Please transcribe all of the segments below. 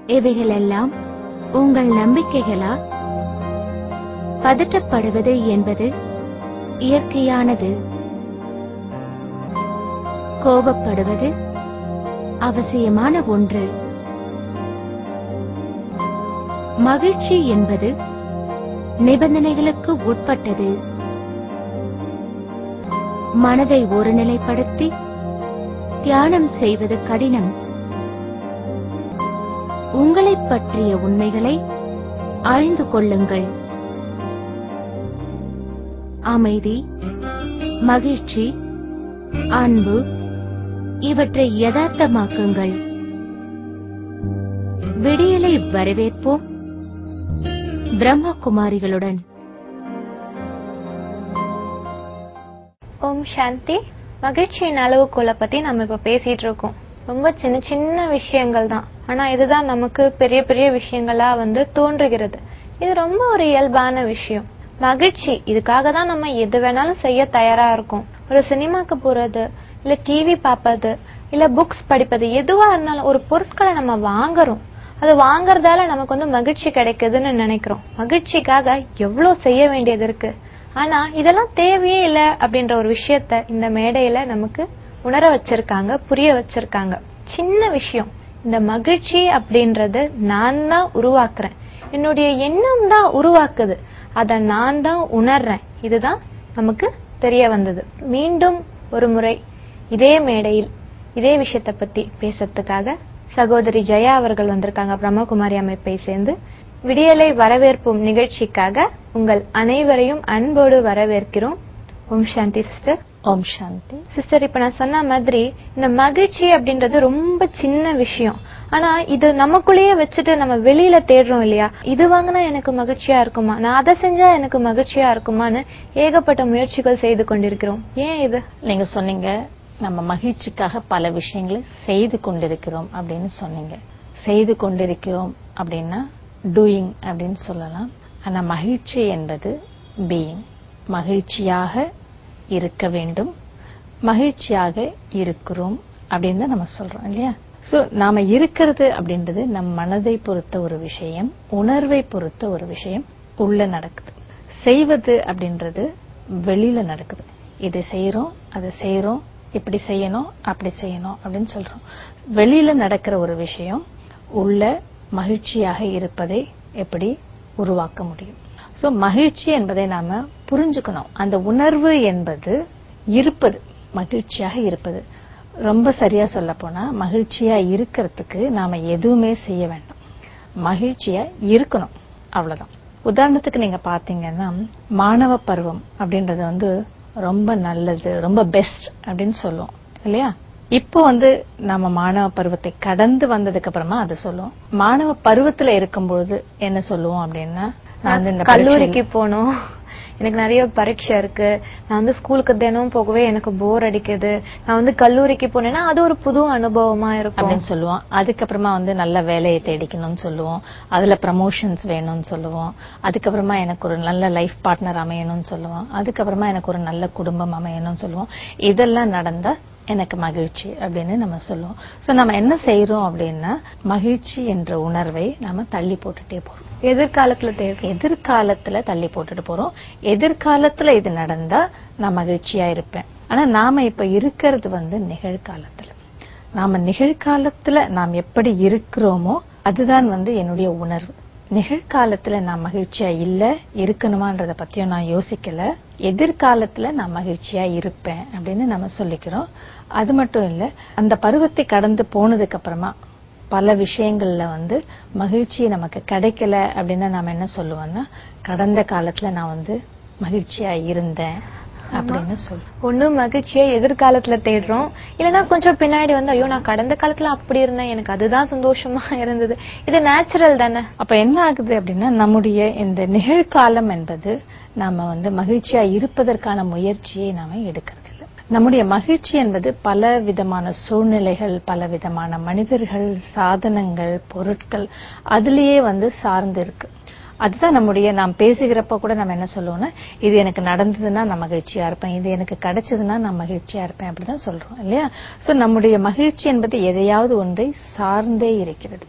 இவைகளெல்லாம் உங்கள் நம்பிக்கைகளா பதட்டப்படுவது என்பது இயற்கையானது கோபப்படுவது அவசியமான ஒன்று மகிழ்ச்சி என்பது நிபந்தனைகளுக்கு உட்பட்டது மனதை ஒருநிலைப்படுத்தி தியானம் செய்வது கடினம் உங்களைப் பற்றிய உண்மைகளை அறிந்து கொள்ளுங்கள் அமைதி மகிழ்ச்சி அன்பு இவற்றை யதார்த்தமாக்குங்கள் விடியலை வரவேற்போம் பிரம்மகுமாரிகளுடன் ஓம் சாந்தி மகிழ்ச்சியின் அளவுகோலை பத்தி நம்ம இப்ப பேசிட்டு இருக்கோம் ரொம்ப சின்ன சின்ன விஷயங்கள் தான் ஆனா இதுதான் நமக்கு பெரிய பெரிய விஷயங்களா வந்து தோன்றுகிறது இது ரொம்ப ஒரு இயல்பான விஷயம் மகிழ்ச்சி இதுக்காக தான் நம்ம எது வேணாலும் செய்ய தயாரா இருக்கோம் ஒரு சினிமாக்கு போறது இல்ல டிவி பார்ப்பது இல்ல புக்ஸ் படிப்பது எதுவா இருந்தாலும் ஒரு பொருட்களை நம்ம வாங்குறோம் அது வாங்குறதால நமக்கு வந்து மகிழ்ச்சி கிடைக்குதுன்னு நினைக்கிறோம் மகிழ்ச்சிக்காக எவ்வளவு செய்ய வேண்டியது இருக்கு ஆனா இதெல்லாம் தேவையே இல்ல அப்படின்ற ஒரு விஷயத்த இந்த மேடையில நமக்கு உணர வச்சிருக்காங்க புரிய வச்சிருக்காங்க சின்ன விஷயம் இந்த மகிழ்ச்சி அப்படின்றது நான் தான் உருவாக்குறேன் என்னுடைய எண்ணம் தான் உருவாக்குது அத நான் தான் உணர்றேன் இதுதான் நமக்கு தெரிய வந்தது மீண்டும் ஒரு முறை இதே மேடையில் இதே விஷயத்தை பத்தி பேசுறதுக்காக சகோதரி ஜெயா அவர்கள் வந்திருக்காங்க பிரம்மகுமாரி அமைப்பை சேர்ந்து விடியலை வரவேற்போம் நிகழ்ச்சிக்காக உங்கள் அனைவரையும் அன்போடு வரவேற்கிறோம் ஓம் சாந்தி சிஸ்டர் ஓம் சாந்தி சிஸ்டர் இப்ப நான் சொன்ன மாதிரி இந்த மகிழ்ச்சி அப்படின்றது ரொம்ப சின்ன விஷயம் ஆனா இது நமக்குள்ளேயே வச்சுட்டு நம்ம வெளியில தேடுறோம் இல்லையா இது வாங்கினா எனக்கு மகிழ்ச்சியா இருக்குமா நான் அதை செஞ்சா எனக்கு மகிழ்ச்சியா இருக்குமான்னு ஏகப்பட்ட முயற்சிகள் செய்து கொண்டிருக்கிறோம் ஏன் இது நீங்க சொன்னீங்க நம்ம மகிழ்ச்சிக்காக பல விஷயங்களை செய்து கொண்டிருக்கிறோம் அப்படின்னு சொன்னீங்க செய்து கொண்டிருக்கிறோம் அப்படின்னா டூயிங் அப்படின்னு சொல்லலாம் ஆனா மகிழ்ச்சி என்பது பீயிங் மகிழ்ச்சியாக இருக்க வேண்டும் மகிழ்ச்சியாக இருக்கிறோம் அப்படின்னு தான் நம்ம சொல்றோம் இல்லையா சோ நாம இருக்கிறது அப்படின்றது நம் மனதை பொறுத்த ஒரு விஷயம் உணர்வை பொறுத்த ஒரு விஷயம் உள்ள நடக்குது செய்வது அப்படின்றது வெளியில நடக்குது இதை செய்யறோம் அதை செய்யறோம் இப்படி செய்யணும் அப்படி செய்யணும் அப்படின்னு சொல்றோம் வெளியில நடக்கிற ஒரு விஷயம் உள்ள மகிழ்ச்சியாக இருப்பதை எப்படி உருவாக்க முடியும் சோ மகிழ்ச்சி என்பதை நாம புரிஞ்சுக்கணும் அந்த உணர்வு என்பது இருப்பது மகிழ்ச்சியாக இருப்பது ரொம்ப சரியா சொல்ல போனா மகிழ்ச்சியா இருக்கிறதுக்கு நாம எதுவுமே செய்ய வேண்டாம் மகிழ்ச்சியா இருக்கணும் அவ்வளவுதான் உதாரணத்துக்கு நீங்க பாத்தீங்கன்னா மாணவ பருவம் அப்படின்றது வந்து ரொம்ப நல்லது ரொம்ப பெஸ்ட் அப்படின்னு சொல்லுவோம் இல்லையா இப்போ வந்து நம்ம மாணவ பருவத்தை கடந்து வந்ததுக்கு அப்புறமா அதை சொல்லுவோம் மாணவ பருவத்துல இருக்கும்பொழுது என்ன சொல்லுவோம் அப்படின்னா நான் வந்து இந்த கல்லூரிக்கு போகணும் எனக்கு நிறைய பரீட்சை இருக்கு நான் வந்து ஸ்கூலுக்கு தினம் போகவே எனக்கு போர் அடிக்குது நான் வந்து கல்லூரிக்கு போனேன்னா அது ஒரு புது அனுபவமா இருக்கும் அப்படின்னு சொல்லுவோம் அதுக்கப்புறமா வந்து நல்ல வேலையை தேடிக்கணும்னு சொல்லுவோம் அதுல ப்ரமோஷன்ஸ் வேணும்னு சொல்லுவோம் அதுக்கப்புறமா எனக்கு ஒரு நல்ல லைஃப் பார்ட்னர் அமையணும்னு சொல்லுவோம் அதுக்கப்புறமா எனக்கு ஒரு நல்ல குடும்பம் அமையணும்னு சொல்லுவோம் இதெல்லாம் நடந்தா எனக்கு மகிழ்ச்சி அப்படின்னு நம்ம சொல்லுவோம் சோ நம்ம என்ன செய்யறோம் அப்படின்னா மகிழ்ச்சி என்ற உணர்வை நாம தள்ளி போட்டுட்டே போறோம் எதிர்காலத்துல தேவை எதிர்காலத்துல தள்ளி போட்டுட்டு போறோம் எதிர்காலத்துல இது நடந்தா நான் மகிழ்ச்சியா இருப்பேன் ஆனா நாம இப்ப இருக்கிறது வந்து நிகழ்காலத்துல நாம நிகழ்காலத்துல நாம் எப்படி இருக்கிறோமோ அதுதான் வந்து என்னுடைய உணர்வு நிகழ்காலத்துல நான் மகிழ்ச்சியா இல்ல இருக்கணுமான்றத பத்தியும் நான் யோசிக்கல எதிர்காலத்துல நான் மகிழ்ச்சியா இருப்பேன் அப்படின்னு நம்ம சொல்லிக்கிறோம் அது மட்டும் இல்ல அந்த பருவத்தை கடந்து போனதுக்கு அப்புறமா பல விஷயங்கள்ல வந்து மகிழ்ச்சி நமக்கு கிடைக்கல அப்படின்னா நாம என்ன சொல்லுவோம்னா கடந்த காலத்துல நான் வந்து மகிழ்ச்சியா இருந்தேன் அப்படின்னு சொல்லுவோம் ஒண்ணு மகிழ்ச்சியை எதிர்காலத்துல தேடுறோம் இல்லைன்னா கொஞ்சம் பின்னாடி வந்து ஐயோ நான் கடந்த காலத்துல அப்படி இருந்தேன் எனக்கு அதுதான் சந்தோஷமா இருந்தது இது நேச்சுரல் தானே அப்ப என்ன ஆகுது அப்படின்னா நம்முடைய இந்த நிகழ்காலம் என்பது நாம வந்து மகிழ்ச்சியா இருப்பதற்கான முயற்சியை நாம எடுக்கிறது இல்ல நம்முடைய மகிழ்ச்சி என்பது பல விதமான சூழ்நிலைகள் பல விதமான மனிதர்கள் சாதனங்கள் பொருட்கள் அதுலயே வந்து சார்ந்து இருக்கு அதுதான் நம்முடைய நாம் பேசுகிறப்ப கூட நம்ம என்ன சொல்லுவோம்னா இது எனக்கு நடந்ததுன்னா நான் மகிழ்ச்சியா இருப்பேன் இது எனக்கு கிடைச்சதுன்னா நான் மகிழ்ச்சியா இருப்பேன் அப்படிதான் சொல்றோம் இல்லையா சோ நம்முடைய மகிழ்ச்சி என்பது எதையாவது ஒன்றை சார்ந்தே இருக்கிறது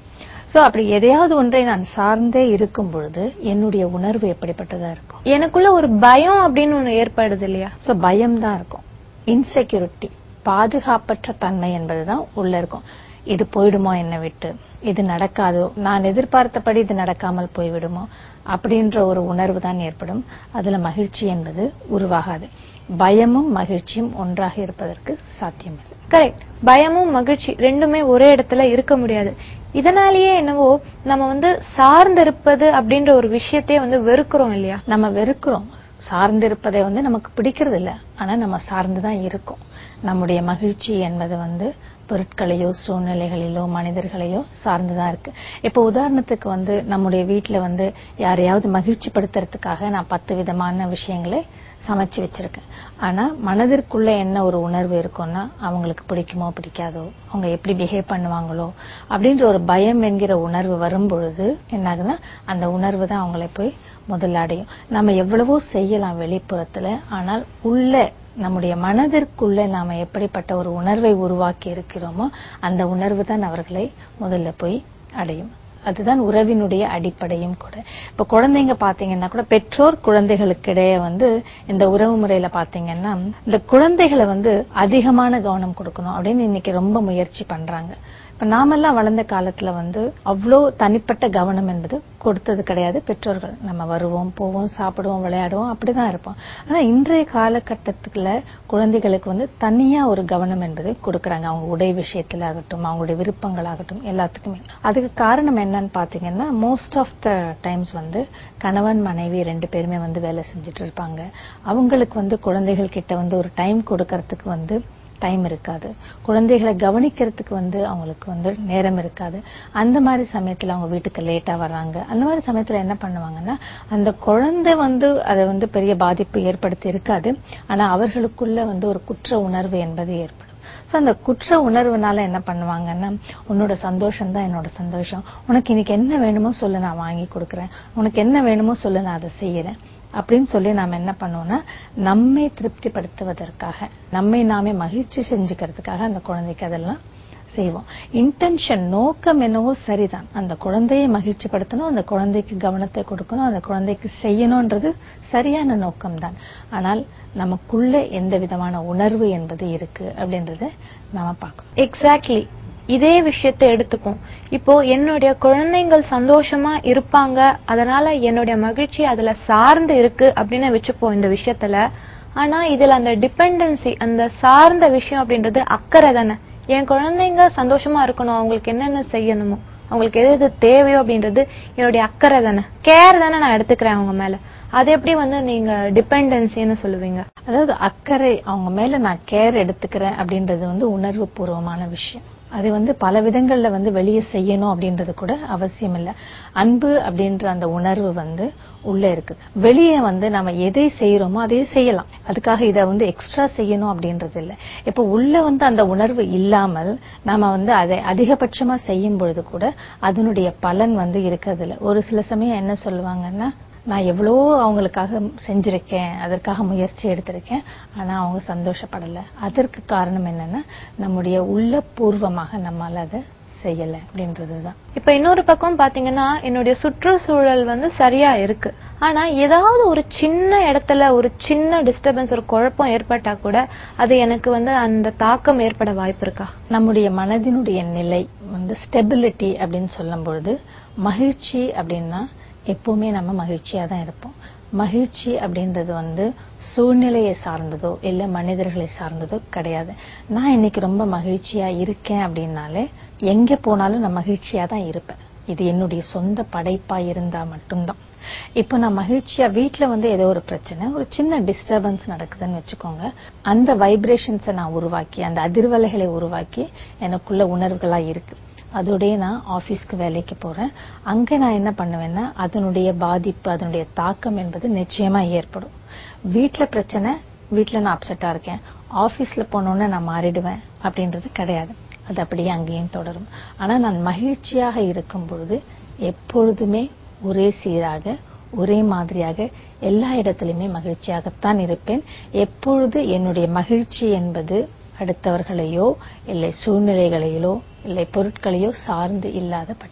சோ அப்படி எதையாவது ஒன்றை நான் சார்ந்தே இருக்கும் பொழுது என்னுடைய உணர்வு எப்படிப்பட்டதா இருக்கும் எனக்குள்ள ஒரு பயம் அப்படின்னு ஒண்ணு ஏற்படுது இல்லையா சோ பயம் தான் இருக்கும் இன்செக்யூரிட்டி பாதுகாப்பற்ற தன்மை என்பதுதான் உள்ள இருக்கும் இது போயிடுமோ என்னை விட்டு இது நடக்காதோ நான் எதிர்பார்த்தபடி இது நடக்காமல் போய்விடுமோ அப்படின்ற ஒரு உணர்வு தான் ஏற்படும் அதுல மகிழ்ச்சி என்பது உருவாகாது பயமும் மகிழ்ச்சியும் ஒன்றாக இருப்பதற்கு சாத்தியமில்லை கரெக்ட் பயமும் மகிழ்ச்சி ரெண்டுமே ஒரே இடத்துல இருக்க முடியாது இதனாலேயே என்னவோ நம்ம வந்து சார்ந்திருப்பது அப்படின்ற ஒரு விஷயத்தையே வந்து வெறுக்கிறோம் இல்லையா நம்ம வெறுக்கிறோம் சார்ந்திருப்பதை வந்து நமக்கு பிடிக்கிறது இல்ல ஆனா நம்ம சார்ந்துதான் இருக்கோம் நம்முடைய மகிழ்ச்சி என்பது வந்து பொருட்களையோ சூழ்நிலைகளிலோ மனிதர்களையோ சார்ந்துதான் இருக்கு இப்போ உதாரணத்துக்கு வந்து நம்முடைய வீட்ல வந்து யாரையாவது மகிழ்ச்சி படுத்துறதுக்காக நான் பத்து விதமான விஷயங்களை சமைச்சு வச்சிருக்கேன் ஆனா மனதிற்குள்ள என்ன ஒரு உணர்வு இருக்கும்னா அவங்களுக்கு பிடிக்குமோ பிடிக்காதோ அவங்க எப்படி பிஹேவ் பண்ணுவாங்களோ அப்படின்ற ஒரு பயம் என்கிற உணர்வு வரும் பொழுது என்ன ஆகுதுன்னா அந்த உணர்வு தான் அவங்களை போய் முதல்ல அடையும் நம்ம எவ்வளவோ செய்யலாம் வெளிப்புறத்துல ஆனால் உள்ள நம்முடைய மனதிற்குள்ள நாம எப்படிப்பட்ட ஒரு உணர்வை உருவாக்கி இருக்கிறோமோ அந்த உணர்வு தான் அவர்களை முதல்ல போய் அடையும் அதுதான் உறவினுடைய அடிப்படையும் கூட இப்ப குழந்தைங்க பாத்தீங்கன்னா கூட பெற்றோர் குழந்தைகளுக்கு இடையே வந்து இந்த உறவு முறையில பாத்தீங்கன்னா இந்த குழந்தைகளை வந்து அதிகமான கவனம் கொடுக்கணும் அப்படின்னு இன்னைக்கு ரொம்ப முயற்சி பண்றாங்க இப்ப நாமெல்லாம் வளர்ந்த காலத்துல வந்து அவ்வளோ தனிப்பட்ட கவனம் என்பது கொடுத்தது கிடையாது பெற்றோர்கள் நம்ம வருவோம் போவோம் சாப்பிடுவோம் விளையாடுவோம் அப்படிதான் இருப்போம் ஆனா இன்றைய காலகட்டத்துக்குள்ள குழந்தைகளுக்கு வந்து தனியா ஒரு கவனம் என்பது கொடுக்கறாங்க அவங்க உடை விஷயத்துல ஆகட்டும் அவங்களுடைய விருப்பங்களாகட்டும் எல்லாத்துக்குமே அதுக்கு காரணம் என்னன்னு பாத்தீங்கன்னா மோஸ்ட் ஆஃப் த டைம்ஸ் வந்து கணவன் மனைவி ரெண்டு பேருமே வந்து வேலை செஞ்சுட்டு இருப்பாங்க அவங்களுக்கு வந்து குழந்தைகள் கிட்ட வந்து ஒரு டைம் கொடுக்கறதுக்கு வந்து டைம் இருக்காது குழந்தைகளை கவனிக்கிறதுக்கு வந்து அவங்களுக்கு வந்து நேரம் இருக்காது அந்த மாதிரி சமயத்துல அவங்க வீட்டுக்கு லேட்டா வர்றாங்க அந்த மாதிரி சமயத்துல என்ன பண்ணுவாங்கன்னா அந்த குழந்தை வந்து அதை வந்து பெரிய பாதிப்பு ஏற்படுத்தி இருக்காது ஆனா அவர்களுக்குள்ள வந்து ஒரு குற்ற உணர்வு என்பது ஏற்படும் சோ அந்த குற்ற உணர்வுனால என்ன பண்ணுவாங்கன்னா உன்னோட சந்தோஷம் தான் என்னோட சந்தோஷம் உனக்கு இன்னைக்கு என்ன வேணுமோ சொல்லு நான் வாங்கி கொடுக்கறேன் உனக்கு என்ன வேணுமோ சொல்லு நான் அதை செய்யறேன் அப்படின்னு சொல்லி நாம என்ன பண்ணுவோம்னா நம்மை திருப்திப்படுத்துவதற்காக நம்மை நாமே மகிழ்ச்சி செஞ்சுக்கிறதுக்காக அந்த குழந்தைக்கு அதெல்லாம் செய்வோம் இன்டென்ஷன் நோக்கம் என்னவோ சரிதான் அந்த குழந்தையை மகிழ்ச்சிப்படுத்தணும் அந்த குழந்தைக்கு கவனத்தை கொடுக்கணும் அந்த குழந்தைக்கு செய்யணும்ன்றது சரியான நோக்கம் தான் ஆனால் நமக்குள்ள எந்த விதமான உணர்வு என்பது இருக்கு அப்படின்றத நாம பார்க்கணும் எக்ஸாக்ட்லி இதே விஷயத்தை எடுத்துப்போம் இப்போ என்னுடைய குழந்தைங்கள் சந்தோஷமா இருப்பாங்க அதனால என்னுடைய மகிழ்ச்சி அதுல சார்ந்து இருக்கு அப்படின்னு வச்சுப்போம் இந்த விஷயத்துல ஆனா இதுல அந்த டிபெண்டன்சி அந்த சார்ந்த விஷயம் அப்படின்றது அக்கறை தானே என் குழந்தைங்க சந்தோஷமா இருக்கணும் அவங்களுக்கு என்னென்ன செய்யணுமோ அவங்களுக்கு எது எது தேவையோ அப்படின்றது என்னுடைய அக்கறை தானே கேர் தானே நான் எடுத்துக்கிறேன் அவங்க மேல அது எப்படி வந்து நீங்க டிபெண்டன்சின்னு சொல்லுவீங்க அதாவது அக்கறை அவங்க மேல நான் கேர் எடுத்துக்கிறேன் அப்படின்றது வந்து உணர்வு பூர்வமான விஷயம் அது வந்து பல விதங்கள்ல வந்து வெளியே செய்யணும் அப்படின்றது கூட அவசியம் இல்ல அன்பு அப்படின்ற அந்த உணர்வு வந்து உள்ள இருக்கு வெளியே வந்து நம்ம எதை செய்யறோமோ அதையே செய்யலாம் அதுக்காக இதை வந்து எக்ஸ்ட்ரா செய்யணும் அப்படின்றது இல்ல இப்ப உள்ள வந்து அந்த உணர்வு இல்லாமல் நாம வந்து அதை அதிகபட்சமா செய்யும் பொழுது கூட அதனுடைய பலன் வந்து இருக்கிறது இல்ல ஒரு சில சமயம் என்ன சொல்லுவாங்கன்னா நான் எவ்வளோ அவங்களுக்காக செஞ்சிருக்கேன் அதற்காக முயற்சி எடுத்திருக்கேன் ஆனா அவங்க சந்தோஷப்படல அதற்கு காரணம் என்னன்னா நம்முடைய உள்ள பூர்வமாக நம்மால அதை செய்யல அப்படின்றதுதான் இப்ப இன்னொரு பக்கம் பாத்தீங்கன்னா என்னுடைய சுற்றுச்சூழல் வந்து சரியா இருக்கு ஆனா ஏதாவது ஒரு சின்ன இடத்துல ஒரு சின்ன டிஸ்டர்பன்ஸ் ஒரு குழப்பம் ஏற்பட்டா கூட அது எனக்கு வந்து அந்த தாக்கம் ஏற்பட வாய்ப்பு இருக்கா நம்முடைய மனதினுடைய நிலை வந்து ஸ்டெபிலிட்டி அப்படின்னு சொல்லும் பொழுது மகிழ்ச்சி அப்படின்னா எப்பவுமே நம்ம மகிழ்ச்சியா தான் இருப்போம் மகிழ்ச்சி அப்படின்றது வந்து சூழ்நிலையை சார்ந்ததோ இல்ல மனிதர்களை சார்ந்ததோ கிடையாது நான் இன்னைக்கு ரொம்ப மகிழ்ச்சியா இருக்கேன் அப்படின்னாலே எங்க போனாலும் நான் மகிழ்ச்சியா தான் இருப்பேன் இது என்னுடைய சொந்த படைப்பா இருந்தா மட்டும்தான் இப்போ நான் மகிழ்ச்சியா வீட்ல வந்து ஏதோ ஒரு பிரச்சனை ஒரு சின்ன டிஸ்டர்பன்ஸ் நடக்குதுன்னு வச்சுக்கோங்க அந்த வைப்ரேஷன்ஸை நான் உருவாக்கி அந்த அதிர்வலைகளை உருவாக்கி எனக்குள்ள உணர்வுகளா இருக்கு அதோடய நான் ஆபீஸ்க்கு வேலைக்கு போறேன் அங்க நான் என்ன பண்ணுவேன்னா அதனுடைய பாதிப்பு அதனுடைய தாக்கம் என்பது நிச்சயமா ஏற்படும் வீட்ல பிரச்சனை வீட்ல நான் அப்செட்டா இருக்கேன் ஆபீஸ்ல போனோன்னு நான் மாறிடுவேன் அப்படின்றது கிடையாது அது அப்படியே அங்கேயும் தொடரும் ஆனா நான் மகிழ்ச்சியாக இருக்கும் பொழுது எப்பொழுதுமே ஒரே சீராக ஒரே மாதிரியாக எல்லா இடத்திலுமே மகிழ்ச்சியாகத்தான் இருப்பேன் எப்பொழுது என்னுடைய மகிழ்ச்சி என்பது அடுத்தவர்களையோ இல்லை சூழ்நிலைகளையோ இல்லை பொருட்களையோ சார்ந்து இல்லாத பட்சத்தில்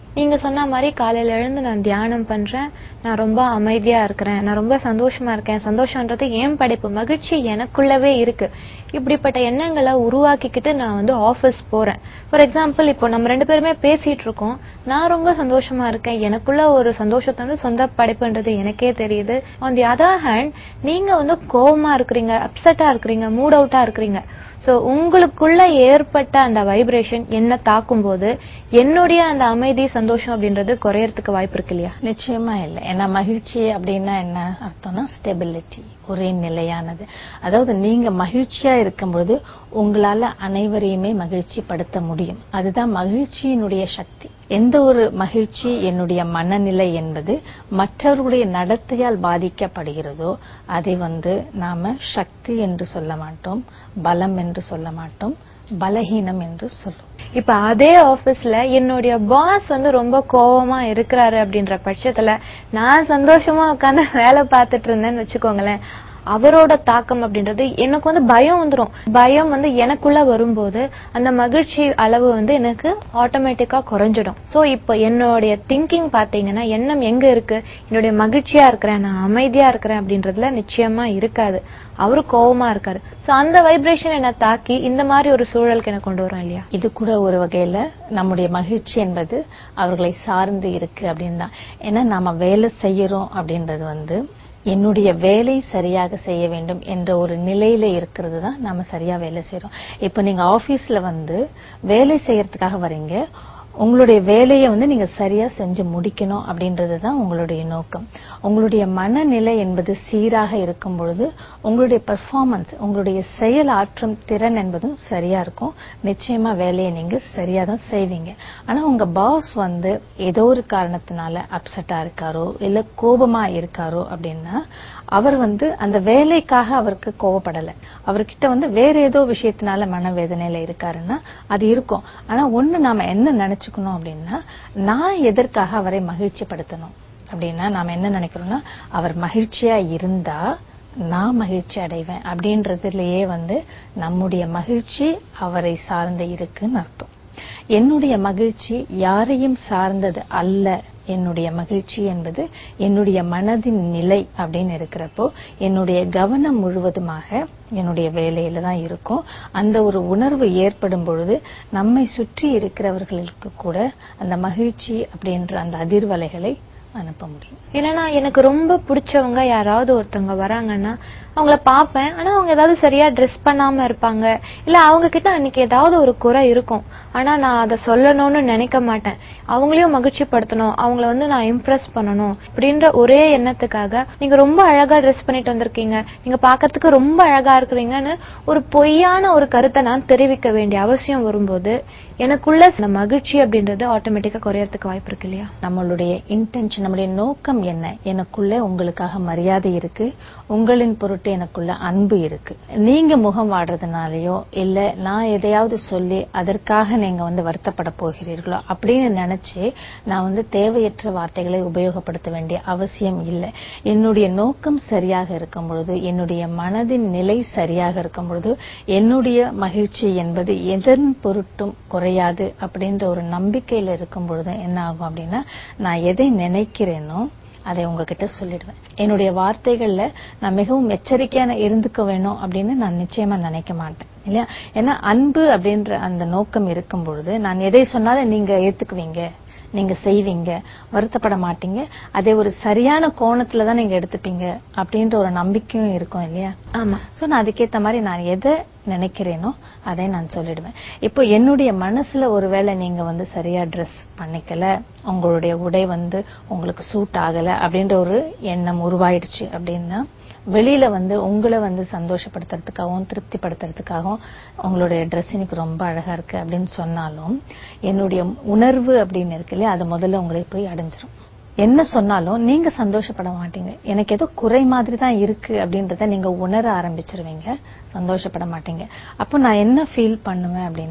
நீங்க சொன்ன மாதிரி காலையில எழுந்து நான் தியானம் பண்றேன் நான் ரொம்ப அமைதியா இருக்கிறேன் நான் ரொம்ப சந்தோஷமா இருக்கேன் சந்தோஷம்ன்றது ஏன் படைப்பு மகிழ்ச்சி எனக்குள்ளவே இருக்கு இப்படிப்பட்ட எண்ணங்களை உருவாக்கிக்கிட்டு நான் வந்து ஆபீஸ் போறேன் ஃபார் எக்ஸாம்பிள் இப்போ நம்ம ரெண்டு பேருமே பேசிட்டு இருக்கோம் நான் ரொம்ப சந்தோஷமா இருக்கேன் எனக்குள்ள ஒரு சந்தோஷத்தோட சொந்த படைப்புன்றது எனக்கே தெரியுது ஆன் தி அதர் ஹேண்ட் நீங்க வந்து கோவமா இருக்கிறீங்க அப்செட்டா இருக்கிறீங்க மூட் அவுட்டா இருக்கிறீங்க சோ உங்களுக்குள்ள ஏற்பட்ட அந்த வைப்ரேஷன் என்ன தாக்கும் போது என்னுடைய அந்த அமைதி சந்தோஷம் அப்படின்றது குறையறதுக்கு வாய்ப்பு இருக்கு இல்லையா நிச்சயமா இல்லை ஏன்னா மகிழ்ச்சி அப்படின்னா என்ன அர்த்தம்னா ஸ்டெபிலிட்டி ஒரே நிலையானது அதாவது நீங்க மகிழ்ச்சியா இருக்கும்பொழுது உங்களால அனைவரையுமே மகிழ்ச்சி படுத்த முடியும் அதுதான் மகிழ்ச்சியினுடைய சக்தி எந்த ஒரு மகிழ்ச்சி என்னுடைய மனநிலை என்பது மற்றவர்களுடைய நடத்தையால் பாதிக்கப்படுகிறதோ அதை வந்து நாம சக்தி என்று சொல்ல மாட்டோம் பலம் என்று சொல்ல மாட்டோம் பலஹீனம் என்று சொல்லுவோம் இப்ப அதே ஆபீஸ்ல என்னுடைய பாஸ் வந்து ரொம்ப கோவமா இருக்கிறாரு அப்படின்ற பட்சத்துல நான் சந்தோஷமா உட்கார்ந்து வேலை பார்த்துட்டு இருந்தேன்னு வச்சுக்கோங்களேன் அவரோட தாக்கம் அப்படின்றது எனக்கு வந்து பயம் வந்துரும் பயம் வந்து எனக்குள்ள வரும்போது அந்த மகிழ்ச்சி அளவு வந்து எனக்கு ஆட்டோமேட்டிக்கா குறைஞ்சிடும் சோ இப்போ என்னுடைய திங்கிங் பாத்தீங்கன்னா எண்ணம் எங்க இருக்கு என்னுடைய மகிழ்ச்சியா இருக்கிறேன் நான் அமைதியா இருக்கிறேன் அப்படின்றதுல நிச்சயமா இருக்காது அவரு கோவமா இருக்காரு சோ அந்த வைப்ரேஷன் என்ன தாக்கி இந்த மாதிரி ஒரு சூழலுக்கு என்ன கொண்டு வரும் இல்லையா இது கூட ஒரு வகையில நம்முடைய மகிழ்ச்சி என்பது அவர்களை சார்ந்து இருக்கு அப்படின்னு தான் ஏன்னா நாம வேலை செய்யறோம் அப்படின்றது வந்து என்னுடைய வேலை சரியாக செய்ய வேண்டும் என்ற ஒரு நிலையில இருக்கிறது தான் நாம சரியா வேலை செய்யறோம் இப்போ நீங்க ஆபீஸ்ல வந்து வேலை செய்யறதுக்காக வரீங்க உங்களுடைய வேலையை வந்து நீங்க சரியா செஞ்சு முடிக்கணும் அப்படின்றது தான் உங்களுடைய நோக்கம் உங்களுடைய மனநிலை என்பது சீராக இருக்கும் பொழுது உங்களுடைய பெர்ஃபார்மன்ஸ் உங்களுடைய செயல் ஆற்றும் திறன் என்பதும் சரியா இருக்கும் நிச்சயமா வேலையை நீங்க சரியா தான் செய்வீங்க ஆனா உங்க பாஸ் வந்து ஏதோ ஒரு காரணத்தினால அப்செட்டா இருக்காரோ இல்ல கோபமா இருக்காரோ அப்படின்னா அவர் வந்து அந்த வேலைக்காக அவருக்கு கோவப்படல அவர்கிட்ட வந்து வேற ஏதோ விஷயத்தினால மனவேதனையில இருக்காருன்னா அது இருக்கும் ஆனா ஒண்ணு நாம என்ன நினைச்சுக்கணும் அப்படின்னா நான் எதற்காக அவரை மகிழ்ச்சிப்படுத்தணும் அப்படின்னா நாம என்ன நினைக்கிறோம்னா அவர் மகிழ்ச்சியா இருந்தா நான் மகிழ்ச்சி அடைவேன் அப்படின்றதுலயே வந்து நம்முடைய மகிழ்ச்சி அவரை சார்ந்து இருக்குன்னு அர்த்தம் என்னுடைய மகிழ்ச்சி யாரையும் சார்ந்தது அல்ல என்னுடைய மகிழ்ச்சி என்பது என்னுடைய மனதின் நிலை அப்படின்னு இருக்கிறப்போ என்னுடைய கவனம் முழுவதுமாக என்னுடைய வேலையில தான் இருக்கும் அந்த ஒரு உணர்வு ஏற்படும் பொழுது நம்மை சுற்றி இருக்கிறவர்களுக்கு கூட அந்த மகிழ்ச்சி அப்படின்ற அந்த அதிர்வலைகளை அனுப்ப முடியும் இல்லைன்னா எனக்கு ரொம்ப பிடிச்சவங்க யாராவது ஒருத்தவங்க வராங்கன்னா அவங்கள பார்ப்பேன் ஆனா அவங்க ஏதாவது சரியா ட்ரெஸ் பண்ணாம இருப்பாங்க இல்ல அவங்க கிட்ட அன்னைக்கு ஏதாவது ஒரு குறை இருக்கும் ஆனா நான் அதை சொல்லணும்னு நினைக்க மாட்டேன் அவங்களையும் மகிழ்ச்சிப்படுத்தணும் அவங்கள வந்து நான் இம்ப்ரெஸ் பண்ணணும் அப்படின்ற ஒரே எண்ணத்துக்காக நீங்க ரொம்ப அழகா ட்ரெஸ் பண்ணிட்டு வந்திருக்கீங்க நீங்க பார்க்கிறதுக்கு ரொம்ப அழகா இருக்கிறீங்கன்னு ஒரு பொய்யான ஒரு கருத்தை நான் தெரிவிக்க வேண்டிய அவசியம் வரும்போது எனக்குள்ள இந்த மகிழ்ச்சி அப்படின்றது ஆட்டோமேட்டிக்கா குறையறதுக்கு வாய்ப்பு இருக்கு இல்லையா நம்மளுடைய இன்டென்ஷன் நம்முடைய நோக்கம் என்ன எனக்குள்ள உங்களுக்காக மரியாதை இருக்கு உங்களின் பொருட்டு எனக்குள்ள அன்பு இருக்கு நீங்க முகம் வாடுறதுனாலயோ இல்ல நான் எதையாவது சொல்லி அதற்காக நீங்க வந்து வருத்தப்பட போகிறீர்களோ அப்படின்னு நினைச்சு நான் வந்து தேவையற்ற வார்த்தைகளை உபயோகப்படுத்த வேண்டிய அவசியம் இல்லை என்னுடைய நோக்கம் சரியாக இருக்கும் பொழுது என்னுடைய மனதின் நிலை சரியாக இருக்கும் பொழுது என்னுடைய மகிழ்ச்சி என்பது எதன் பொருட்டும் குறையாது அப்படின்ற ஒரு நம்பிக்கையில இருக்கும் பொழுது என்ன ஆகும் அப்படின்னா நான் எதை நினைக்கிறேனோ அதை உங்ககிட்ட சொல்லிடுவேன் என்னுடைய வார்த்தைகள்ல நான் மிகவும் எச்சரிக்கையான இருந்துக்க வேணும் அப்படின்னு நான் நிச்சயமா நினைக்க மாட்டேன் இல்லையா ஏன்னா அன்பு அப்படின்ற அந்த நோக்கம் இருக்கும் பொழுது நான் எதை சொன்னாலும் நீங்க ஏத்துக்குவீங்க நீங்க செய்வீங்க வருத்தப்பட மாட்டீங்க அதை ஒரு சரியான கோணத்துல தான் நீங்க எடுத்துப்பீங்க அப்படின்ற ஒரு நம்பிக்கையும் இருக்கும் இல்லையா ஆமா சோ நான் அதுக்கேத்த மாதிரி நான் எதை நினைக்கிறேனோ அதை நான் சொல்லிடுவேன் இப்போ என்னுடைய மனசுல ஒருவேளை நீங்க வந்து சரியா ட்ரெஸ் பண்ணிக்கல உங்களுடைய உடை வந்து உங்களுக்கு சூட் ஆகல அப்படின்ற ஒரு எண்ணம் உருவாயிடுச்சு அப்படின்னா வெளியில வந்து உங்களை வந்து சந்தோஷப்படுத்துறதுக்காகவும் திருப்திப்படுத்துறதுக்காகவும் உங்களுடைய ட்ரெஸ் எனக்கு ரொம்ப அழகா இருக்கு அப்படின்னு சொன்னாலும் என்னுடைய உணர்வு அப்படின்னு இருக்கு இல்லையா அது முதல்ல உங்களை போய் அடைஞ்சிரும் என்ன சொன்னாலும் நீங்க சந்தோஷப்பட மாட்டீங்க எனக்கு ஏதோ குறை மாதிரி தான் இருக்கு அப்படின்றத நீங்க உணர ஆரம்பிச்சிருவீங்க சந்தோஷப்பட மாட்டீங்க அப்போ நான் என்ன ஃபீல் பண்ணுவேன் அப்படின்னா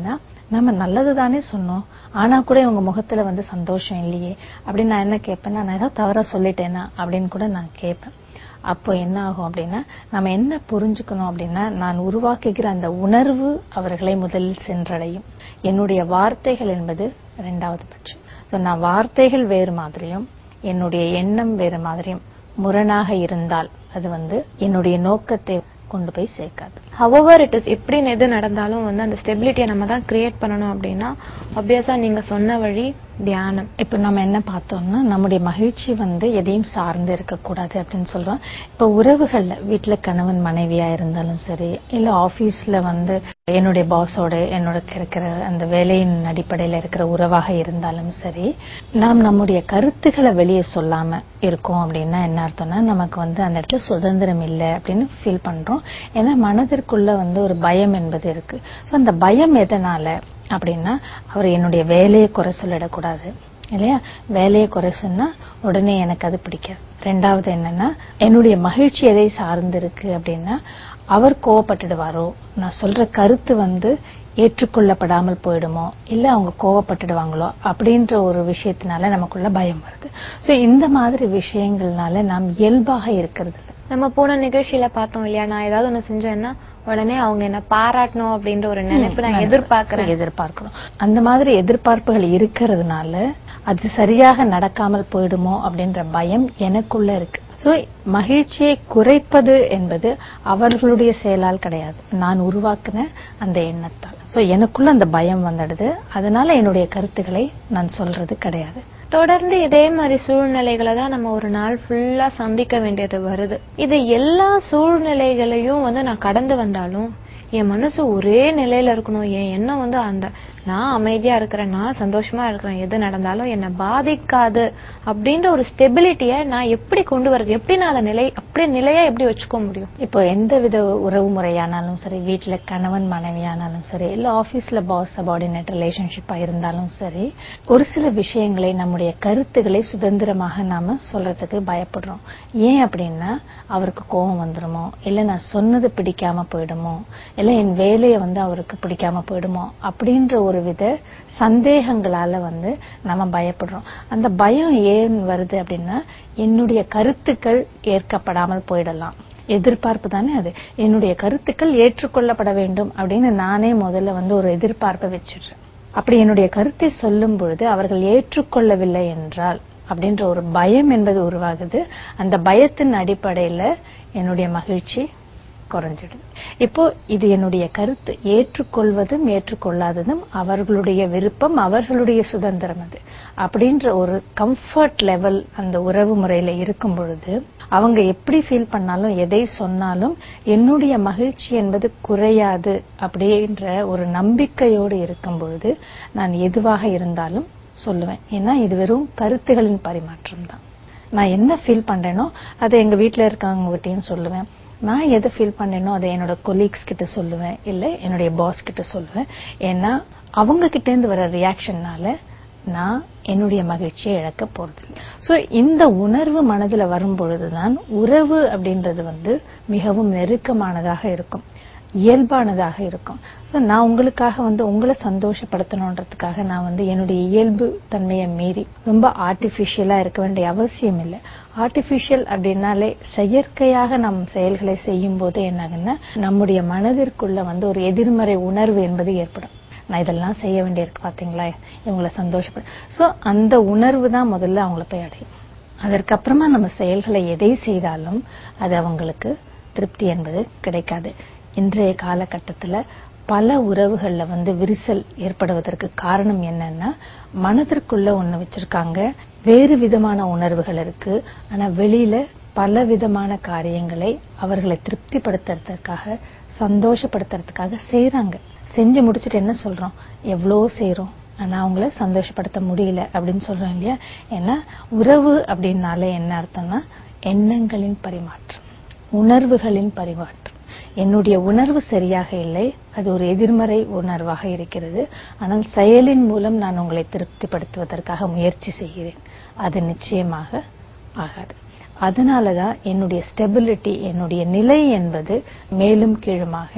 நம்ம நல்லது தானே சொன்னோம் ஆனா கூட இவங்க முகத்துல வந்து சந்தோஷம் இல்லையே அப்படின்னு நான் என்ன கேட்பேன்னா நான் ஏதாவது தவறா சொல்லிட்டேனா அப்படின்னு கூட நான் கேட்பேன் அப்போ என்ன ஆகும் அப்படின்னா நம்ம என்ன புரிஞ்சுக்கணும் அப்படின்னா நான் உருவாக்குகிற அந்த உணர்வு அவர்களை முதலில் சென்றடையும் என்னுடைய வார்த்தைகள் என்பது இரண்டாவது பட்சம் ஸோ நான் வார்த்தைகள் வேறு மாதிரியும் என்னுடைய எண்ணம் வேறு மாதிரியும் முரணாக இருந்தால் அது வந்து என்னுடைய நோக்கத்தை கொண்டு போய் சேர்க்காது ஹவவர் இட் இஸ் எப்படி எது நடந்தாலும் வந்து அந்த ஸ்டெபிலிட்டியை நம்ம தான் கிரியேட் பண்ணணும் அப்படின்னா ஆப்வியஸா நீங்க சொன்ன வழி தியானம் இப்போ நம்ம என்ன பார்த்தோம்னா நம்முடைய மகிழ்ச்சி வந்து எதையும் சார்ந்து இருக்கக்கூடாது அப்படின்னு சொல்றோம் இப்போ உறவுகள்ல வீட்டுல கணவன் மனைவியா இருந்தாலும் சரி இல்ல ஆபீஸ்ல வந்து என்னுடைய பாஸோட என்னோட இருக்கிற அந்த வேலையின் அடிப்படையில இருக்கிற உறவாக இருந்தாலும் சரி நாம் நம்முடைய கருத்துக்களை வெளியே சொல்லாம இருக்கோம் அப்படின்னா என்ன அர்த்தம்னா நமக்கு வந்து அந்த இடத்துல சுதந்திரம் இல்லை அப்படின்னு ஃபீல் பண்றோம் ஏன்னா மனதிற்குள்ள வந்து ஒரு பயம் என்பது இருக்கு So, அந்த பயம் எதனால அப்படின்னா அவர் என்னுடைய வேலையை குறை சொல்லிடக்கூடாது இல்லையா வேலையை குறை சொன்னா உடனே எனக்கு அது பிடிக்காது ரெண்டாவது என்னன்னா என்னுடைய மகிழ்ச்சி எதை சார்ந்து இருக்கு அப்படின்னா அவர் கோவப்பட்டுடுவாரோ நான் சொல்ற கருத்து வந்து ஏற்றுக்கொள்ளப்படாமல் போயிடுமோ இல்ல அவங்க கோவப்பட்டுடுவாங்களோ அப்படின்ற ஒரு விஷயத்தினால நமக்குள்ள பயம் வருது சோ இந்த மாதிரி விஷயங்கள்னால நாம் இயல்பாக இருக்கிறது இல்ல. நம்ம போன நிகழ்ச்சியில பார்த்தோம் இல்லையா நான் ஏதாவது ஒண்ணு செஞ்சேன்னா உடனே அவங்க என்ன பாராட்டணும் அப்படின்ற ஒரு நினைப்பு நான் எதிர்பார்க்கிறேன் எதிர்பார்க்கிறோம் அந்த மாதிரி எதிர்பார்ப்புகள் இருக்கிறதுனால அது சரியாக நடக்காமல் போயிடுமோ அப்படின்ற பயம் எனக்குள்ள இருக்கு சோ மகிழ்ச்சியை குறைப்பது என்பது அவர்களுடைய செயலால் கிடையாது நான் உருவாக்குன அந்த எண்ணத்தால் சோ எனக்குள்ள அந்த பயம் வந்துடுது அதனால என்னுடைய கருத்துக்களை நான் சொல்றது கிடையாது தொடர்ந்து இதே மாதிரி சூழ்நிலைகளை தான் நம்ம ஒரு நாள் ஃபுல்லா சந்திக்க வேண்டியது வருது இது எல்லா சூழ்நிலைகளையும் வந்து நான் கடந்து வந்தாலும் என் மனசு ஒரே நிலையில இருக்கணும் என் எண்ணம் வந்து அந்த நான் அமைதியா இருக்கிறேன் நான் சந்தோஷமா இருக்கிறேன் எது நடந்தாலும் என்னை பாதிக்காது அப்படின்ற ஒரு ஸ்டெபிலிட்டிய நான் எப்படி கொண்டு வரது எப்படி நான் அந்த நிலை அப்படியே நிலையா எப்படி வச்சுக்க முடியும் இப்போ எந்த வித உறவு முறையானாலும் சரி வீட்டுல கணவன் மனைவியானாலும் சரி இல்ல ஆபீஸ்ல பாஸ் சபார்டினேட் ரிலேஷன்ஷிப்பா இருந்தாலும் சரி ஒரு சில விஷயங்களை நம்முடைய கருத்துக்களை சுதந்திரமாக நாம சொல்றதுக்கு பயப்படுறோம் ஏன் அப்படின்னா அவருக்கு கோபம் வந்துருமோ இல்ல நான் சொன்னது பிடிக்காம போயிடுமோ இல்ல என் வேலையை வந்து அவருக்கு பிடிக்காம போயிடுமோ அப்படின்ற ஒரு வித சந்தேகங்களால வந்து நம்ம பயப்படுறோம் அந்த பயம் ஏன் வருது அப்படின்னா என்னுடைய கருத்துக்கள் ஏற்கப்படாமல் போயிடலாம் எதிர்பார்ப்பு தானே அது என்னுடைய கருத்துக்கள் ஏற்றுக்கொள்ளப்பட வேண்டும் அப்படின்னு நானே முதல்ல வந்து ஒரு எதிர்பார்ப்பை வச்சிடுறேன் அப்படி என்னுடைய கருத்தை சொல்லும் பொழுது அவர்கள் ஏற்றுக்கொள்ளவில்லை என்றால் அப்படின்ற ஒரு பயம் என்பது உருவாகுது அந்த பயத்தின் அடிப்படையில என்னுடைய மகிழ்ச்சி குறைஞ்சிடுது இப்போ இது என்னுடைய கருத்து ஏற்றுக்கொள்வதும் ஏற்றுக்கொள்ளாததும் அவர்களுடைய விருப்பம் அவர்களுடைய சுதந்திரம் அது அப்படின்ற ஒரு கம்ஃபர்ட் லெவல் அந்த உறவு முறையில இருக்கும் பொழுது அவங்க எப்படி ஃபீல் பண்ணாலும் எதை சொன்னாலும் என்னுடைய மகிழ்ச்சி என்பது குறையாது அப்படின்ற ஒரு நம்பிக்கையோடு இருக்கும் பொழுது நான் எதுவாக இருந்தாலும் சொல்லுவேன் ஏன்னா இது வெறும் கருத்துகளின் பரிமாற்றம் தான் நான் என்ன ஃபீல் பண்றேனோ அதை எங்க வீட்ல இருக்கவங்ககிட்டயும் சொல்லுவேன் நான் எதை ஃபீல் பண்ணேனோ அதை என்னோட கொலீக்ஸ் கிட்ட சொல்லுவேன் இல்ல என்னுடைய பாஸ் கிட்ட சொல்லுவேன் ஏன்னா அவங்க கிட்ட இருந்து வர ரியாக்ஷன்னால நான் என்னுடைய மகிழ்ச்சியை இழக்க போறது சோ இந்த உணர்வு மனதுல வரும் பொழுதுதான் உறவு அப்படின்றது வந்து மிகவும் நெருக்கமானதாக இருக்கும் இயல்பானதாக இருக்கும் சோ நான் உங்களுக்காக வந்து உங்களை சந்தோஷப்படுத்தணுன்றதுக்காக நான் வந்து என்னுடைய இயல்பு தன்மையை மீறி ரொம்ப ஆர்டிபிஷியலா இருக்க வேண்டிய அவசியம் இல்லை ஆர்டிபிஷியல் அப்படின்னாலே செயற்கையாக நம் செயல்களை செய்யும் போது என்னாகுன்னா நம்முடைய மனதிற்குள்ள வந்து ஒரு எதிர்மறை உணர்வு என்பது ஏற்படும் நான் இதெல்லாம் செய்ய வேண்டியிருக்கு பாத்தீங்களா இவங்களை சந்தோஷப்பட சோ அந்த உணர்வு தான் முதல்ல அவங்கள போய் அடையும் அதற்கப்புறமா நம்ம செயல்களை எதை செய்தாலும் அது அவங்களுக்கு திருப்தி என்பது கிடைக்காது இன்றைய காலகட்டத்துல பல உறவுகள்ல வந்து விரிசல் ஏற்படுவதற்கு காரணம் என்னன்னா மனதிற்குள்ள ஒண்ணு வச்சிருக்காங்க வேறு விதமான உணர்வுகள் இருக்கு ஆனா வெளியில பல விதமான காரியங்களை அவர்களை திருப்திப்படுத்துறதுக்காக சந்தோஷப்படுத்துறதுக்காக செய்யறாங்க செஞ்சு முடிச்சிட்டு என்ன சொல்றோம் எவ்வளோ செய்றோம் ஆனா அவங்கள சந்தோஷப்படுத்த முடியல அப்படின்னு சொல்றோம் இல்லையா ஏன்னா உறவு அப்படின்னாலே என்ன அர்த்தம்னா எண்ணங்களின் பரிமாற்றம் உணர்வுகளின் பரிமாற்றம் என்னுடைய உணர்வு சரியாக இல்லை அது ஒரு எதிர்மறை உணர்வாக இருக்கிறது ஆனால் செயலின் மூலம் நான் உங்களை திருப்திப்படுத்துவதற்காக முயற்சி செய்கிறேன் அது நிச்சயமாக ஆகாது அதனாலதான் என்னுடைய ஸ்டெபிலிட்டி என்னுடைய நிலை என்பது மேலும் கீழுமாக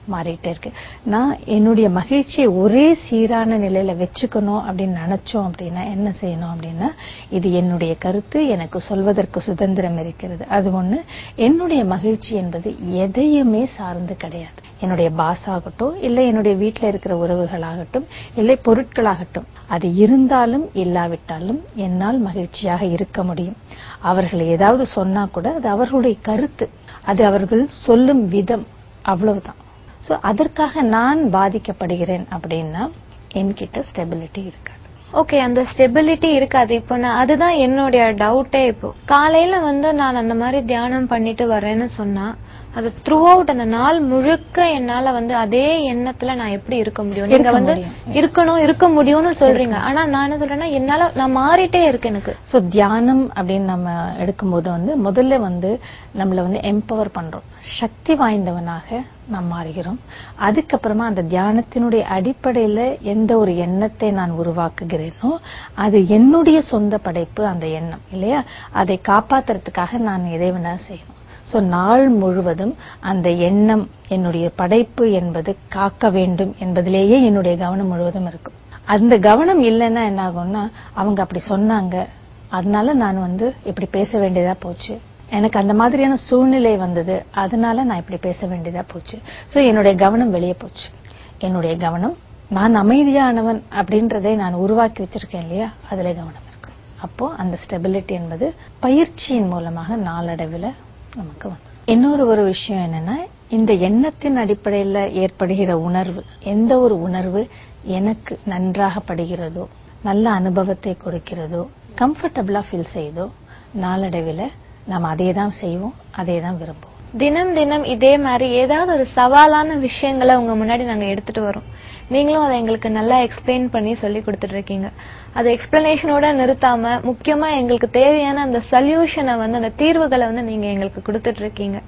மாறிட்டே இருக்கு நான் என்னுடைய மகிழ்ச்சியை ஒரே சீரான நிலையில வச்சுக்கணும் அப்படின்னு நினைச்சோம் அப்படின்னா என்ன செய்யணும் அப்படின்னா இது என்னுடைய கருத்து எனக்கு சொல்வதற்கு சுதந்திரம் இருக்கிறது அது ஒண்ணு என்னுடைய மகிழ்ச்சி என்பது எதையுமே சார்ந்து கிடையாது என்னுடைய பாஸ் ஆகட்டும் இல்லை என்னுடைய வீட்டில் இருக்கிற உறவுகளாகட்டும் இல்லை பொருட்களாகட்டும் அது இருந்தாலும் இல்லாவிட்டாலும் என்னால் மகிழ்ச்சியாக இருக்க முடியும் அவர்கள் ஏதாவது சொன்னா கூட அது அவர்களுடைய கருத்து அது அவர்கள் சொல்லும் விதம் அவ்வளவுதான் சோ அதற்காக நான் பாதிக்கப்படுகிறேன் அப்படின்னா என்கிட்ட ஸ்டெபிலிட்டி இருக்காது ஓகே அந்த ஸ்டெபிலிட்டி இருக்காது இப்போ நான் அதுதான் என்னுடைய டவுட்டே இப்போ காலையில வந்து நான் அந்த மாதிரி தியானம் பண்ணிட்டு வரேன்னு சொன்னா அது த்ரூ அவுட் அந்த நாள் முழுக்க என்னால வந்து அதே எண்ணத்துல நான் எப்படி இருக்க முடியும் நீங்க இருக்க வந்து முடியும். இருக்கணும் இருக்க முடியும்னு சொல்றீங்க ஆனா நான் என்ன சொல்றேன்னா என்னால நான் மாறிட்டே இருக்கு எனக்கு சோ தியானம் அப்படின்னு நம்ம எடுக்கும்போது வந்து முதல்ல வந்து நம்மள வந்து எம்பவர் பண்றோம் சக்தி வாய்ந்தவனாக நாம் மாறுகிறோம் அதுக்கப்புறமா அந்த தியானத்தினுடைய அடிப்படையில எந்த ஒரு எண்ணத்தை நான் உருவாக்குகிறேனோ அது என்னுடைய சொந்த படைப்பு அந்த எண்ணம் இல்லையா அதை காப்பாத்துறதுக்காக நான் எதை வேணா செய்யணும் சோ நாள் முழுவதும் அந்த எண்ணம் என்னுடைய படைப்பு என்பது காக்க வேண்டும் என்பதிலேயே என்னுடைய கவனம் முழுவதும் இருக்கும் அந்த கவனம் இல்லைன்னா என்ன ஆகும்னா அவங்க அப்படி சொன்னாங்க அதனால நான் வந்து இப்படி பேச வேண்டியதா போச்சு எனக்கு அந்த மாதிரியான சூழ்நிலை வந்தது அதனால நான் இப்படி பேச வேண்டியதா போச்சு சோ என்னுடைய கவனம் வெளியே போச்சு என்னுடைய கவனம் நான் அமைதியானவன் அப்படின்றதை நான் உருவாக்கி வச்சிருக்கேன் இல்லையா அதுல கவனம் இருக்கும் அப்போ அந்த ஸ்டெபிலிட்டி என்பது பயிற்சியின் மூலமாக நாளடைவில் நமக்கு வந்து இன்னொரு ஒரு விஷயம் என்னன்னா இந்த எண்ணத்தின் அடிப்படையில் ஏற்படுகிற உணர்வு எந்த ஒரு உணர்வு எனக்கு நன்றாக படுகிறதோ நல்ல அனுபவத்தை கொடுக்கிறதோ கம்ஃபர்டபுளா ஃபீல் செய்தோ நாளடைவில் நாம் அதே தான் செய்வோம் அதே தான் விரும்புவோம் தினம் தினம் இதே மாதிரி ஏதாவது ஒரு சவாலான விஷயங்களை உங்க முன்னாடி நாங்க எடுத்துட்டு வரோம் நீங்களும் அதை எங்களுக்கு நல்லா எக்ஸ்பிளைன் பண்ணி சொல்லி கொடுத்துட்டு இருக்கீங்க அது எக்ஸ்பிளனேஷனோட நிறுத்தாம முக்கியமா எங்களுக்கு தேவையான அந்த சொல்யூஷனை வந்து அந்த தீர்வுகளை வந்து நீங்க எங்களுக்கு கொடுத்துட்டு இருக்கீங்க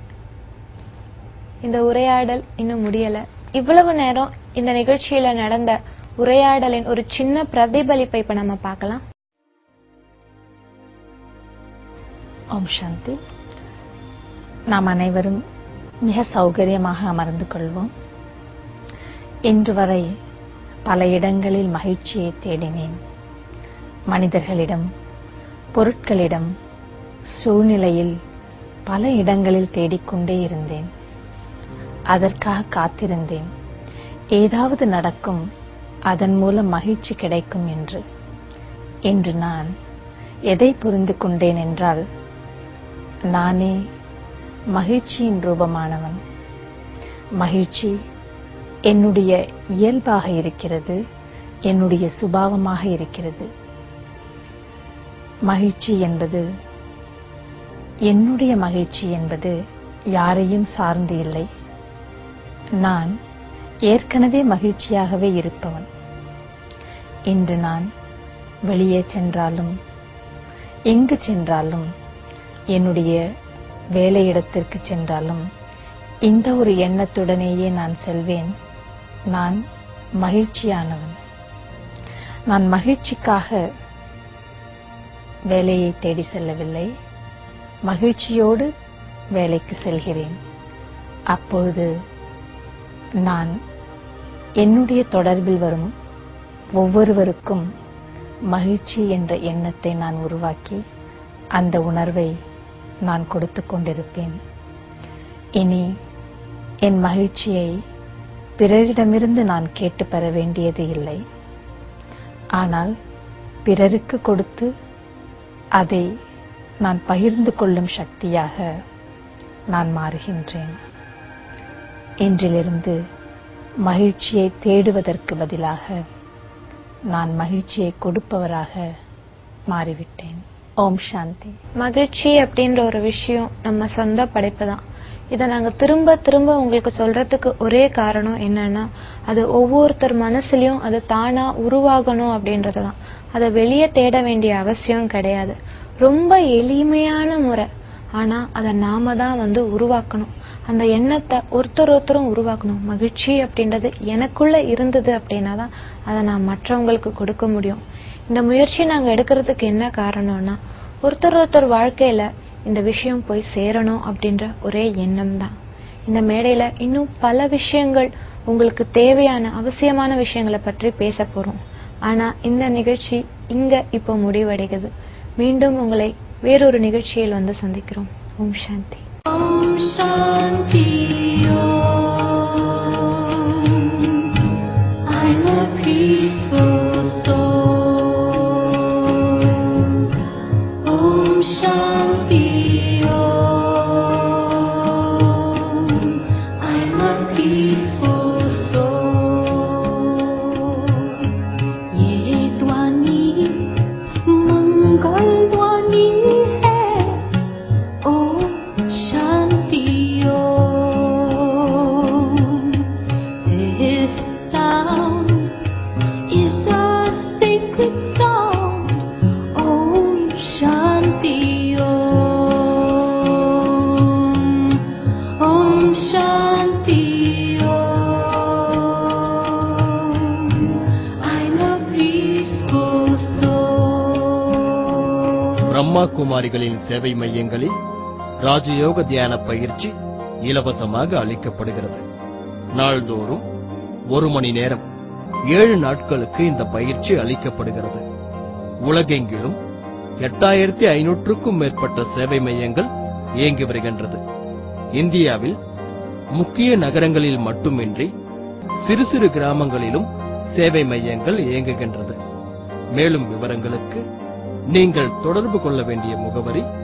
இந்த உரையாடல் இன்னும் முடியல இவ்வளவு நேரம் இந்த நிகழ்ச்சியில நடந்த உரையாடலின் ஒரு சின்ன பிரதிபலிப்பை இப்ப நம்ம பார்க்கலாம் ஓம் சாந்தி நாம் அனைவரும் மிக சௌகரியமாக அமர்ந்து கொள்வோம் இன்று வரை பல இடங்களில் மகிழ்ச்சியை தேடினேன் மனிதர்களிடம் பொருட்களிடம் சூழ்நிலையில் பல இடங்களில் தேடிக்கொண்டே இருந்தேன் அதற்காக காத்திருந்தேன் ஏதாவது நடக்கும் அதன் மூலம் மகிழ்ச்சி கிடைக்கும் என்று இன்று நான் எதை புரிந்து கொண்டேன் என்றால் நானே மகிழ்ச்சியின் ரூபமானவன் மகிழ்ச்சி என்னுடைய இயல்பாக இருக்கிறது என்னுடைய சுபாவமாக இருக்கிறது மகிழ்ச்சி என்பது என்னுடைய மகிழ்ச்சி என்பது யாரையும் சார்ந்து இல்லை நான் ஏற்கனவே மகிழ்ச்சியாகவே இருப்பவன் இன்று நான் வெளியே சென்றாலும் எங்கு சென்றாலும் என்னுடைய வேலையிடத்திற்கு சென்றாலும் இந்த ஒரு எண்ணத்துடனேயே நான் செல்வேன் நான் மகிழ்ச்சியானவன் நான் மகிழ்ச்சிக்காக வேலையை தேடி செல்லவில்லை மகிழ்ச்சியோடு வேலைக்கு செல்கிறேன் அப்பொழுது நான் என்னுடைய தொடர்பில் வரும் ஒவ்வொருவருக்கும் மகிழ்ச்சி என்ற எண்ணத்தை நான் உருவாக்கி அந்த உணர்வை நான் கொடுத்துக் கொண்டிருப்பேன் இனி என் மகிழ்ச்சியை பிறரிடமிருந்து நான் கேட்டு பெற வேண்டியது இல்லை ஆனால் பிறருக்கு கொடுத்து அதை நான் பகிர்ந்து கொள்ளும் சக்தியாக நான் மாறுகின்றேன் இன்றிலிருந்து மகிழ்ச்சியை தேடுவதற்கு பதிலாக நான் மகிழ்ச்சியை கொடுப்பவராக மாறிவிட்டேன் ஓம் சாந்தி மகிழ்ச்சி அப்படின்ற ஒரு விஷயம் நம்ம சொந்த படைப்பு தான் இதை நாங்க திரும்ப திரும்ப உங்களுக்கு சொல்றதுக்கு ஒரே காரணம் என்னன்னா அது ஒவ்வொருத்தர் மனசுலயும் அது தானா உருவாகணும் அப்படின்றது தான் அதை வெளியே தேட வேண்டிய அவசியம் கிடையாது ரொம்ப எளிமையான முறை ஆனா அதை நாம தான் வந்து உருவாக்கணும் அந்த எண்ணத்தை ஒருத்தர் ஒருத்தரும் உருவாக்கணும் மகிழ்ச்சி அப்படின்றது எனக்குள்ள இருந்தது அப்படின்னா தான் அதை நான் மற்றவங்களுக்கு கொடுக்க முடியும் இந்த முயற்சி நாங்க எடுக்கிறதுக்கு என்ன காரணம்னா ஒருத்தர் ஒருத்தர் வாழ்க்கையில இந்த விஷயம் போய் சேரணும் அப்படின்ற ஒரே எண்ணம் தான் இந்த மேடையில இன்னும் பல விஷயங்கள் உங்களுக்கு தேவையான அவசியமான விஷயங்களை பற்றி பேச போறோம் ஆனா இந்த நிகழ்ச்சி இங்க இப்போ முடிவடைகிறது மீண்டும் உங்களை வேறொரு நிகழ்ச்சியில் வந்து சந்திக்கிறோம் ஓம் சாந்தி Om Shanti Om. I'm a peaceful soul. Om Shanti Om. I'm a peaceful soul. ये ध्वनि मंगल ध्वनि है ओम शांति ओम This sound is a sacred sound Om Shanti Om Om Shanti Om I'm a peaceful soul Brahma குமாரிகளின் சேவை மையங்களில் ராஜயோக தியான பயிற்சி இலவசமாக அளிக்கப்படுகிறது நாள்தோறும் ஒரு மணி நேரம் ஏழு நாட்களுக்கு இந்த பயிற்சி அளிக்கப்படுகிறது உலகெங்கிலும் எட்டாயிரத்தி ஐநூற்றுக்கும் மேற்பட்ட சேவை மையங்கள் இயங்கி வருகின்றது இந்தியாவில் முக்கிய நகரங்களில் மட்டுமின்றி சிறு சிறு கிராமங்களிலும் சேவை மையங்கள் இயங்குகின்றது மேலும் விவரங்களுக்கு நீங்கள் தொடர்பு கொள்ள வேண்டிய முகவரி